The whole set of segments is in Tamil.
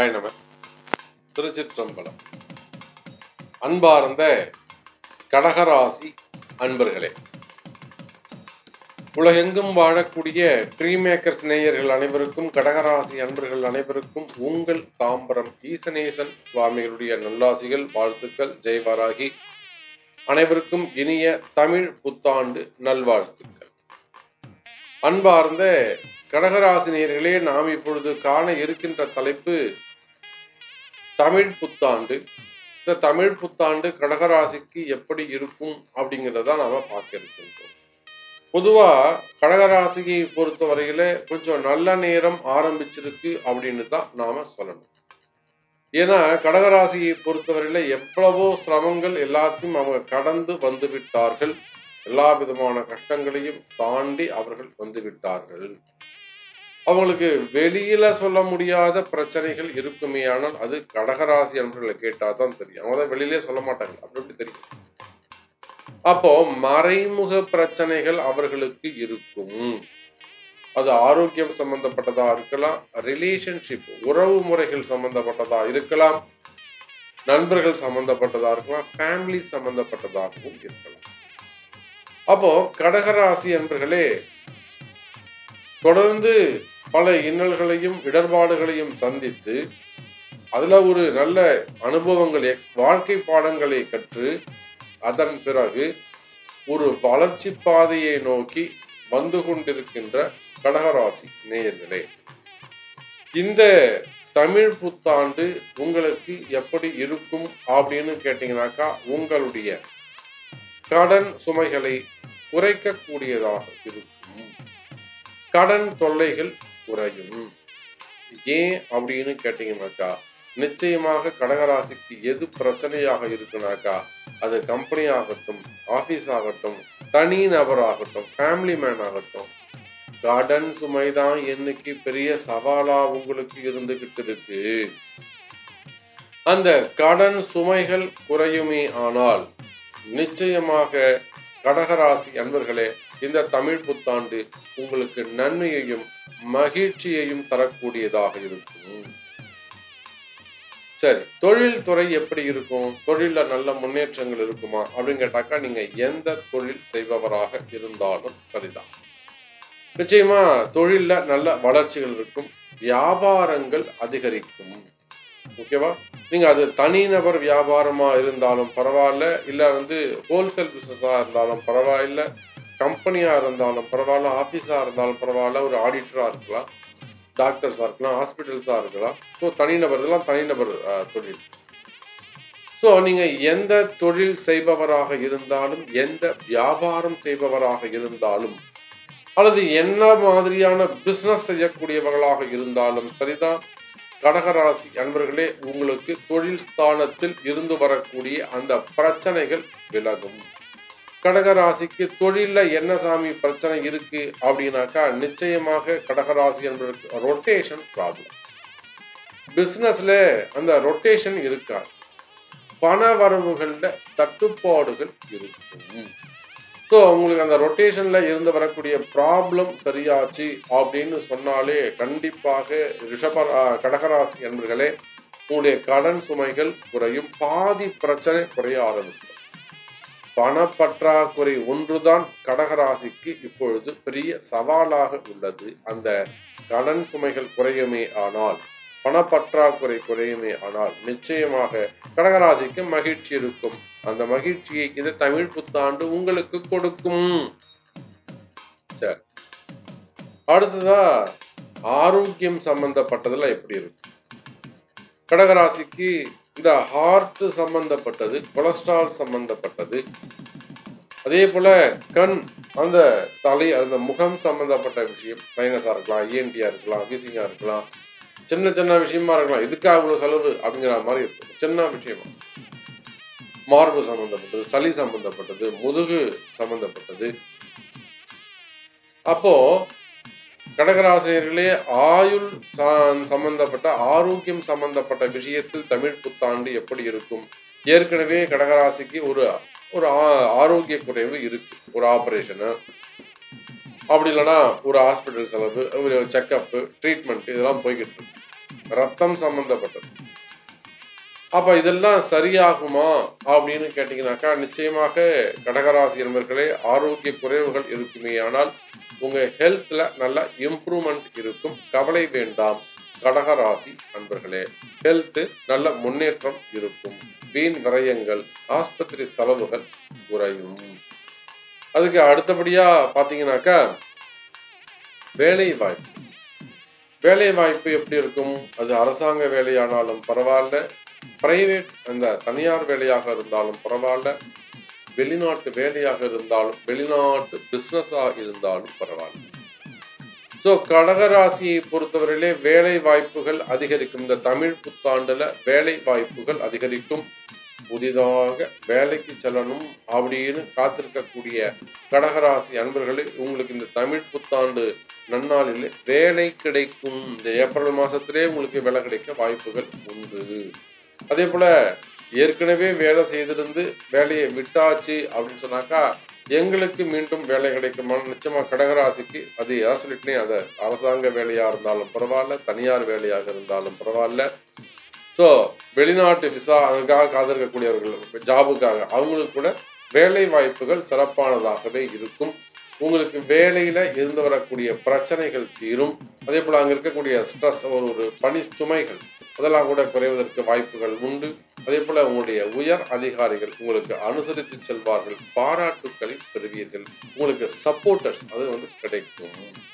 சிவாய நம திருச்சிற்றம்பலம் அன்பார்ந்த கடகராசி அன்பர்களே உலகெங்கும் வாழக்கூடிய ட்ரீ மேக்கர்ஸ் நேயர்கள் அனைவருக்கும் கடகராசி அன்பர்கள் அனைவருக்கும் உங்கள் தாம்பரம் ஈசனேசன் சுவாமிகளுடைய நல்லாசிகள் வாழ்த்துக்கள் ஜெய்வாராகி அனைவருக்கும் இனிய தமிழ் புத்தாண்டு நல்வாழ்த்துக்கள் அன்பார்ந்த கடகராசினியர்களே நாம் இப்பொழுது காண இருக்கின்ற தலைப்பு தமிழ் புத்தாண்டு இந்த தமிழ் புத்தாண்டு கடகராசிக்கு எப்படி இருக்கும் அப்படிங்கிறத நாம பார்க்க இருக்கின்றோம் பொதுவா கடகராசியை பொறுத்தவரையில கொஞ்சம் நல்ல நேரம் ஆரம்பிச்சிருக்கு அப்படின்னு தான் நாம சொல்லணும் ஏன்னா கடகராசியை பொறுத்தவரையில எவ்வளவோ சிரமங்கள் எல்லாத்தையும் அவங்க கடந்து வந்து விட்டார்கள் எல்லா விதமான கஷ்டங்களையும் தாண்டி அவர்கள் வந்து விட்டார்கள் அவங்களுக்கு வெளியில சொல்ல முடியாத பிரச்சனைகள் இருக்குமே ஆனால் அது கடகராசி அன்பர்களை கேட்டா தான் தெரியும் அவங்க தான் வெளியிலே சொல்ல மாட்டாங்க அப்படி எப்படி தெரியும் அப்போ மறைமுக பிரச்சனைகள் அவர்களுக்கு இருக்கும் அது ஆரோக்கியம் சம்பந்தப்பட்டதா இருக்கலாம் ரிலேஷன்ஷிப் உறவு முறைகள் சம்பந்தப்பட்டதா இருக்கலாம் நண்பர்கள் சம்பந்தப்பட்டதா இருக்கலாம் ஃபேமிலி சம்பந்தப்பட்டதாகவும் இருக்கலாம் அப்போ கடகராசி அன்பர்களே தொடர்ந்து பல இன்னல்களையும் இடர்பாடுகளையும் சந்தித்து அதுல ஒரு நல்ல அனுபவங்களை வாழ்க்கை பாடங்களை கற்று அதன் பிறகு ஒரு வளர்ச்சி பாதையை நோக்கி வந்து கொண்டிருக்கின்ற கடகராசி நேயர்களே இந்த தமிழ் புத்தாண்டு உங்களுக்கு எப்படி இருக்கும் அப்படின்னு கேட்டீங்கன்னாக்கா உங்களுடைய கடன் சுமைகளை குறைக்கக்கூடியதாக இருக்கும் கடன் தொல்லைகள் குறையும் ஏன் அப்படின்னு கேட்டீங்கன்னாக்கா நிச்சயமாக கடகராசிக்கு எது பிரச்சனையாக இருக்குனாக்கா அது கம்பெனி ஆகட்டும் ஆபீஸ் ஆகட்டும் தனி நபர் ஆகட்டும் ஃபேமிலி மேன் ஆகட்டும் கடன் சுமைதான் என்னைக்கு பெரிய சவாலா உங்களுக்கு இருந்துகிட்டு இருக்கு அந்த கடன் சுமைகள் குறையுமே ஆனால் நிச்சயமாக கடகராசி அன்பர்களே இந்த தமிழ் புத்தாண்டு உங்களுக்கு நன்மையையும் மகிழ்ச்சியையும் தரக்கூடியதாக இருக்கும் சரி தொழில் துறை எப்படி இருக்கும் தொழில நல்ல முன்னேற்றங்கள் இருக்குமா அப்படின்னு கேட்டாக்கா நீங்க எந்த தொழில் செய்பவராக இருந்தாலும் சரிதான் நிச்சயமா தொழில்ல நல்ல வளர்ச்சிகள் இருக்கும் வியாபாரங்கள் அதிகரிக்கும் ஓகேவா நீங்க அது தனிநபர் வியாபாரமா இருந்தாலும் பரவாயில்ல இல்ல வந்து ஹோல்சேல் பிசினஸா இருந்தாலும் பரவாயில்ல கம்பெனியா இருந்தாலும் பரவாயில்ல ஆபீஸா இருந்தாலும் பரவாயில்ல ஒரு ஆடிட்டரா இருக்கலாம் டாக்டர்ஸா இருக்கலாம் ஹாஸ்பிட்டல்ஸா இருக்கலாம் ஸோ தனிநபர் இதெல்லாம் தனிநபர் தொழில் ஸோ நீங்க எந்த தொழில் செய்பவராக இருந்தாலும் எந்த வியாபாரம் செய்பவராக இருந்தாலும் அல்லது என்ன மாதிரியான பிசினஸ் செய்யக்கூடியவர்களாக இருந்தாலும் சரிதான் கடகராசி அன்பர்களே உங்களுக்கு தொழில் ஸ்தானத்தில் இருந்து வரக்கூடிய அந்த பிரச்சனைகள் விலகும் கடகராசிக்கு தொழில என்ன சாமி பிரச்சனை இருக்கு அப்படின்னாக்கா நிச்சயமாக கடகராசி என்பதற்கு ரொட்டேஷன் ப்ராப்ளம் பிசினஸ்ல அந்த ரொட்டேஷன் இருக்காது பண வரவுகள்ல தட்டுப்பாடுகள் இருக்கும் ஸோ உங்களுக்கு அந்த ரொட்டேஷன்ல இருந்து வரக்கூடிய ப்ராப்ளம் சரியாச்சு அப்படின்னு சொன்னாலே கண்டிப்பாக ரிஷப கடகராசி என்பர்களே உங்களுடைய கடன் சுமைகள் குறையும் பாதி பிரச்சனை குறைய ஆரம்பிக்கும் பணப்பற்றாக்குறை ஒன்றுதான் கடகராசிக்கு இப்பொழுது பெரிய சவாலாக உள்ளது அந்த கடன் சுமைகள் குறையுமே ஆனால் பணப்பற்றாக்குறை குறையுமே ஆனால் நிச்சயமாக கடகராசிக்கு மகிழ்ச்சி இருக்கும் அந்த மகிழ்ச்சியை இந்த தமிழ் புத்தாண்டு உங்களுக்கு கொடுக்கும் சரி அடுத்ததா ஆரோக்கியம் சம்பந்தப்பட்டதுல எப்படி இருக்கும் கடகராசிக்கு இந்த ஹார்ட் சம்பந்தப்பட்டது கொலஸ்ட்ரால் சம்பந்தப்பட்டது அதே போல கண் அந்த தலை அந்த முகம் சம்பந்தப்பட்ட விஷயம் சைனஸா இருக்கலாம் இஎன்டியா இருக்கலாம் வீசிங்கா இருக்கலாம் சின்ன சின்ன விஷயமா இருக்கலாம் இதுக்காக இவ்வளவு செலவு அப்படிங்கிற மாதிரி இருக்கும் சின்ன விஷயமா மார்பு சம்பந்தப்பட்டது சளி சம்பந்தப்பட்டது முதுகு சம்பந்தப்பட்டது அப்போ கடகராசிரியர்களே ஆயுள் சம்பந்தப்பட்ட ஆரோக்கியம் சம்பந்தப்பட்ட விஷயத்தில் தமிழ் புத்தாண்டு எப்படி இருக்கும் ஏற்கனவே கடகராசிக்கு ஒரு ஒரு ஆரோக்கிய குறைவு இருக்கு ஒரு ஆபரேஷனு அப்படி இல்லைன்னா ஒரு ஹாஸ்பிட்டல் செலவு ஒரு செக்கப்பு ட்ரீட்மெண்ட் இதெல்லாம் போய்கிட்டு இருக்கு ரத்தம் சம்பந்தப்பட்டது அப்ப இதெல்லாம் சரியாகுமா அப்படின்னு கேட்டீங்கன்னாக்கா நிச்சயமாக கடகராசி என்பர்களே ஆரோக்கிய குறைவுகள் இருக்குமே ஆனால் உங்க ஹெல்த்ல நல்ல இம்ப்ரூவ்மெண்ட் இருக்கும் கவலை வேண்டாம் கடகராசி அன்பர்களே ஹெல்த் நல்ல முன்னேற்றம் இருக்கும் வீண் விரயங்கள் ஆஸ்பத்திரி செலவுகள் குறையும் அதுக்கு அடுத்தபடியா பாத்தீங்கன்னாக்கா வேலை வாய்ப்பு வேலை வாய்ப்பு எப்படி இருக்கும் அது அரசாங்க வேலையானாலும் பரவாயில்ல பிரைவேட் அந்த தனியார் வேலையாக இருந்தாலும் பரவாயில்ல வெளிநாட்டு வேலையாக இருந்தாலும் வெளிநாட்டு பிஸ்னஸாக இருந்தாலும் பரவாயில்ல ஸோ கடகராசியை பொறுத்தவரையிலே வேலை வாய்ப்புகள் அதிகரிக்கும் இந்த தமிழ் புத்தாண்டுல வேலை வாய்ப்புகள் அதிகரிக்கும் புதிதாக வேலைக்கு செல்லணும் அப்படின்னு காத்திருக்கக்கூடிய கடகராசி அன்பர்களே உங்களுக்கு இந்த தமிழ் புத்தாண்டு நன்னாளில் வேலை கிடைக்கும் இந்த ஏப்ரல் மாசத்திலே உங்களுக்கு வேலை கிடைக்க வாய்ப்புகள் உண்டு அதே போல ஏற்கனவே வேலை செய்திருந்து வேலையை விட்டாச்சு அப்படின்னு சொன்னாக்கா எங்களுக்கு மீண்டும் வேலை கிடைக்குமா நிச்சயமா கடகராசிக்கு அது ஏதாவது சொல்லிட்டே அதை அரசாங்க வேலையா இருந்தாலும் பரவாயில்ல தனியார் வேலையாக இருந்தாலும் பரவாயில்ல ஸோ வெளிநாட்டு விசா அதுக்காக காத்திருக்கக்கூடியவர்கள் ஜாபுக்காக அவங்களுக்கு கூட வேலை வாய்ப்புகள் சிறப்பானதாகவே இருக்கும் உங்களுக்கு வேலையில இருந்து வரக்கூடிய பிரச்சனைகள் தீரும் அதே போல அங்க இருக்கக்கூடிய ஸ்ட்ரெஸ் ஒரு ஒரு பணி சுமைகள் அதெல்லாம் கூட குறைவதற்கு வாய்ப்புகள் உண்டு அதே போல உங்களுடைய உயர் அதிகாரிகள் உங்களுக்கு அனுசரித்து செல்வார்கள் பாராட்டுக்களை பெறுவீர்கள் உங்களுக்கு சப்போர்ட்டர்ஸ் அது வந்து கிடைக்கும்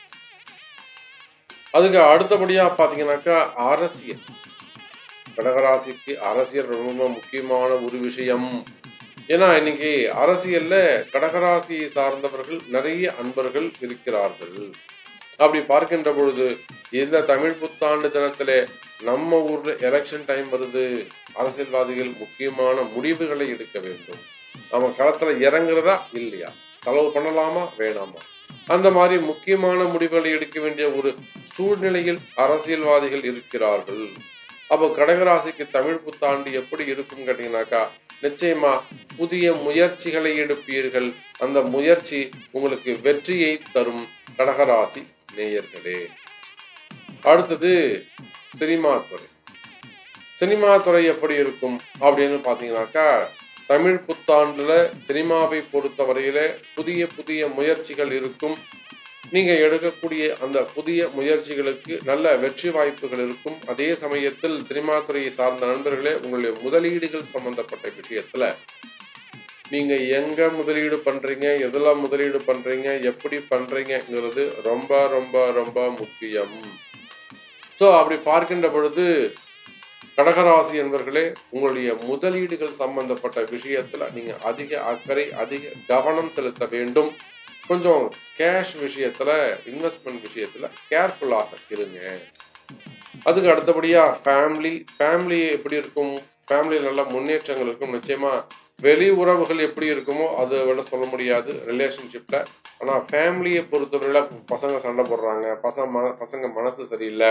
அதுக்கு அடுத்தபடியா பாத்தீங்கன்னாக்கா அரசியல் கடகராசிக்கு அரசியல் ரொம்ப முக்கியமான ஒரு விஷயம் ஏன்னா இன்னைக்கு அரசியல்ல கடகராசியை சார்ந்தவர்கள் நிறைய அன்பர்கள் இருக்கிறார்கள் அப்படி பார்க்கின்ற பொழுது இந்த தமிழ் புத்தாண்டு தினத்திலே நம்ம ஊர்ல எலெக்ஷன் டைம் வருது அரசியல்வாதிகள் முக்கியமான முடிவுகளை எடுக்க வேண்டும் நம்ம களத்துல இறங்குறதா இல்லையா செலவு பண்ணலாமா வேணாமா அந்த மாதிரி முக்கியமான முடிவுகளை எடுக்க வேண்டிய ஒரு சூழ்நிலையில் அரசியல்வாதிகள் இருக்கிறார்கள் அப்போ கடகராசிக்கு தமிழ் புத்தாண்டு எப்படி இருக்கும் கேட்டீங்கன்னாக்கா நிச்சயமா புதிய முயற்சிகளை எடுப்பீர்கள் அந்த முயற்சி உங்களுக்கு வெற்றியை தரும் கடகராசி நேயர்களே அடுத்தது சினிமா துறை சினிமா துறை எப்படி இருக்கும் அப்படின்னு பாத்தீங்கன்னாக்கா தமிழ் புத்தாண்டுல சினிமாவை பொறுத்த வரையில புதிய புதிய முயற்சிகள் இருக்கும் நீங்க எடுக்கக்கூடிய அந்த புதிய முயற்சிகளுக்கு நல்ல வெற்றி வாய்ப்புகள் இருக்கும் அதே சமயத்தில் சினிமா துறையை சார்ந்த நண்பர்களே உங்களுடைய முதலீடுகள் சம்பந்தப்பட்ட விஷயத்துல நீங்க எங்க முதலீடு பண்றீங்க எதெல்லாம் முதலீடு பண்றீங்க எப்படி பண்றீங்கிறது ரொம்ப ரொம்ப ரொம்ப முக்கியம் ஸோ அப்படி பார்க்கின்ற பொழுது கடகராசி என்பர்களே உங்களுடைய முதலீடுகள் சம்பந்தப்பட்ட விஷயத்துல நீங்க அதிக அக்கறை அதிக கவனம் செலுத்த வேண்டும் கொஞ்சம் கேஷ் விஷயத்துல இன்வெஸ்ட்மெண்ட் விஷயத்துல கேர்ஃபுல்லாக இருங்க அதுக்கு அடுத்தபடியா ஃபேமிலி ஃபேமிலி எப்படி இருக்கும் ஃபேமிலியில் நல்ல முன்னேற்றங்கள் இருக்கும் நிச்சயமா வெளி உறவுகள் எப்படி இருக்குமோ அதை விட சொல்ல முடியாது ரிலேஷன்ஷிப்ல ஆனா ஃபேமிலியை பொறுத்தவரையில பசங்க சண்டை போடுறாங்க பசங்க மன பசங்க மனசு சரியில்லை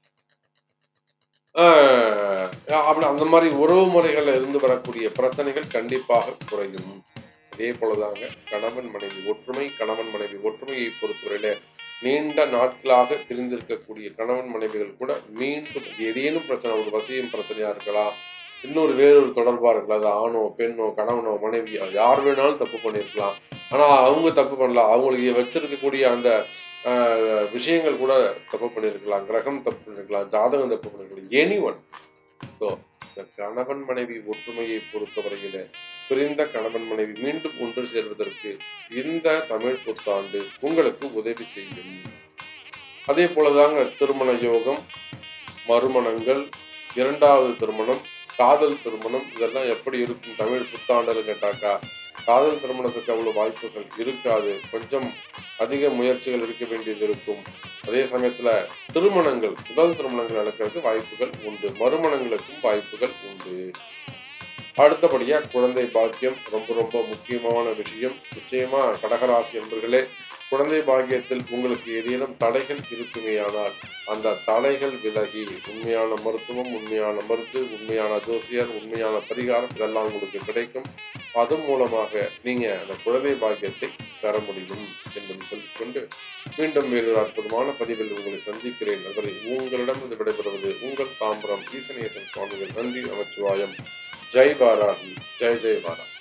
ஆஹ் அப்படி அந்த மாதிரி உறவு முறைகள்ல இருந்து வரக்கூடிய பிரச்சனைகள் கண்டிப்பாக குறையும் அதே போலதாங்க கணவன் மனைவி ஒற்றுமை கணவன் மனைவி ஒற்றுமையை பொறுத்தவரையில நீண்ட நாட்களாக பிரிந்திருக்கக்கூடிய கணவன் மனைவிகள் கூட மீண்டும் ஏதேனும் பிரச்சனை ஒரு வசியம் பிரச்சனையா இருக்கலாம் இன்னொரு வேறொரு தொடர்பா இருக்கலாம் அது ஆணோ பெண்ணோ கணவனோ மனைவியோ யார் வேணாலும் தப்பு பண்ணியிருக்கலாம் ஆனா அவங்க தப்பு பண்ணலாம் அவங்களுக்கு வச்சிருக்கக்கூடிய அந்த ஆஹ், விஷயங்கள் கூட தப்பு பண்ணியிருக்கலாம் கிரகம் தப்பு பண்ணிருக்கலாம் ஜாதகம் தப்பு பண்ணிருக்கலாம் எனி ஒன் ஸோ இந்த கணவன் மனைவி ஒற்றுமையை பொறுத்தவரையில பிரிந்த கணவன் மனைவி மீண்டும் ஒன்று சேர்வதற்கு இந்த தமிழ் புத்தாண்டு உங்களுக்கு உதவி செய்யும் அதே போலதாங்க திருமண யோகம் மறுமணங்கள் இரண்டாவது திருமணம் காதல் திருமணம் இதெல்லாம் எப்படி இருக்கும் தமிழ் புத்தாண்டுன்னு கேட்டாக்கா காதல் திருமணத்துக்கு அவ்வளவு வாய்ப்புகள் இருக்காது கொஞ்சம் அதிக முயற்சிகள் எடுக்க வேண்டியது இருக்கும் அதே சமயத்துல திருமணங்கள் முதல் திருமணங்கள் நடக்கிறதுக்கு வாய்ப்புகள் உண்டு மறுமணங்களுக்கும் வாய்ப்புகள் உண்டு அடுத்தபடியா குழந்தை பாக்கியம் ரொம்ப ரொம்ப முக்கியமான விஷயம் நிச்சயமா கடகராசி என்பர்களே குழந்தை பாக்கியத்தில் உங்களுக்கு ஏதேனும் தடைகள் இருக்குமேயானால் அந்த தடைகள் விலகி உண்மையான மருத்துவம் உண்மையான மருந்து உண்மையான ஜோசியர் உண்மையான பரிகாரம் இதெல்லாம் உங்களுக்கு கிடைக்கும் அது மூலமாக நீங்க அந்த குழந்தை பாக்கியத்தை பெற முடியும் என்பதை சொல்லிக்கொண்டு மீண்டும் வேறொரு அற்புதமான பதிவில் உங்களை சந்திக்கிறேன் நண்பரை உங்களிடம் விடைபெறுவது உங்கள் தாம்பரம் ஈசனேசன் சுவாமிகள் நன்றி நமச்சிவாயம் ஜெய் பாராகி ஜெய் ஜெய் பாரா